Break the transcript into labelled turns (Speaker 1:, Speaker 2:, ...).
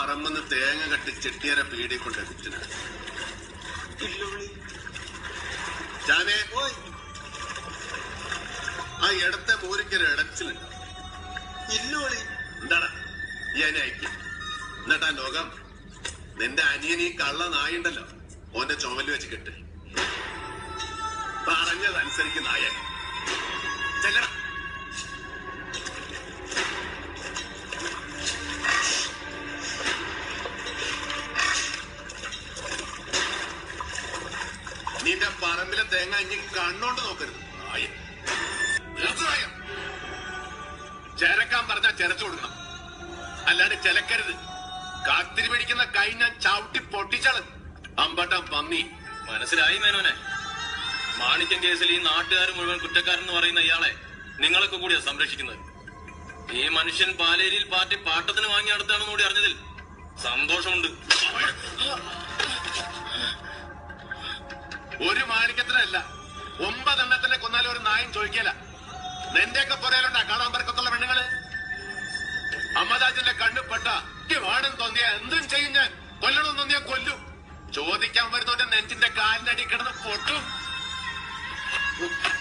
Speaker 1: പറമ്പെന്ന് തേങ്ങ കെട്ടി ചെട്ടിയരെ പീടി കൊണ്ട് വിറ്റിന
Speaker 2: ഇല്ലുവിളി
Speaker 1: ജാനേ
Speaker 2: ഓയ്
Speaker 1: ആ ഇടത്തെ മൂരിക്കൊരു ഇടച്ചിലുണ്ട്
Speaker 2: ഇല്ലുവിളി
Speaker 1: എന്താടാ ഈ അനി അയക്കും എന്നിട്ടാ ലോകം നിന്റെ അനിയൻ ഈ കള്ള നായുണ്ടല്ലോ ഓന്റെ ചുമല് വെച്ച് കെട്ട് പറഞ്ഞതനുസരിക്കും നായ ചെല്ലടാ നിന്റെ പറമ്പിലെ തേങ്ങ ഇനി കണ്ണോണ്ട് നോക്കരുത് നായ നിർത്തനായ ചേരക്കാൻ പറഞ്ഞാ ചെരച്ചു കൊടുക്കണം അല്ലാണ്ട് ചെലക്കരുത് കാത്തിരി പിടിക്കുന്ന കൈ ഞാൻ ചവിട്ടി പൊട്ടിച്ചള് അമ്പട്ടം പന്നി
Speaker 3: മനസ്സിലായി മേനോനെ മാണിക്യം കേസിൽ ഈ നാട്ടുകാർ മുഴുവൻ കുറ്റക്കാരെന്ന് പറയുന്ന ഇയാളെ നിങ്ങളൊക്കെ കൂടിയാ സംരക്ഷിക്കുന്നത് ഈ മനുഷ്യൻ പാലേരിയിൽ പാർട്ടി പാട്ടത്തിന് വാങ്ങി അടുത്താണെന്ന് കൂടി അറിഞ്ഞതിൽ സന്തോഷമുണ്ട്
Speaker 1: ഒരു മാണിക്യത്തിനല്ല ഒമ്പതെണ്ണത്തിനെ കൊന്നാലും ഒരു നായും ചോദിക്കല നിന്റെയൊക്കെ പുറയിലുണ്ടാ കാണാൻ പറക്കത്തുള്ള പെണ്ണുങ്ങള് അമ്മദാജിന്റെ കണ്ണു പെട്ട വേണം തോന്നിയ എന്തും ചെയ്യും ഞാൻ കൊല്ലണം തോന്നിയ കൊല്ലും ചോദിക്കാൻ വരുന്നവന്റെ നെഞ്ചിന്റെ കാലിന്റെ അടി കിടന്ന് പൊട്ടും